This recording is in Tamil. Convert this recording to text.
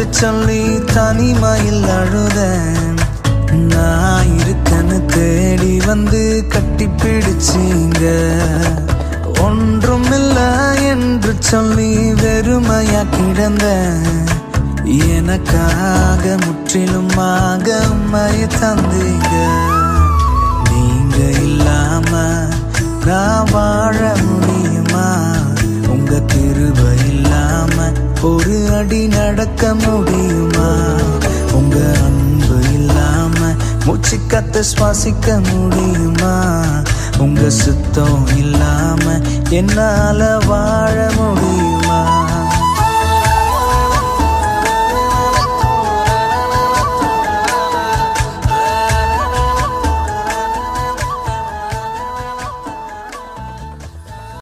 என்று சொல்லி தனிமையில் அழுதேன் நான் இருக்கன்னு தேடி வந்து கட்டி பிடிச்சீங்க ஒன்றுமில்ல என்று சொல்லி வெறுமையா கிடந்தேன் எனக்காக முற்றிலுமாக உண்மையை தந்தீங்க நீங்க இல்லாம நான் வாழ முடியுமா உங்க கிருபை இல்லாம ஒரு அடி நடக்க முடியுமா உங்க அன்பு இல்லாம மூச்சு கத்த சுவாசிக்க முடியுமா உங்க சுத்தம் இல்லாம என்னால வாழ முடியும்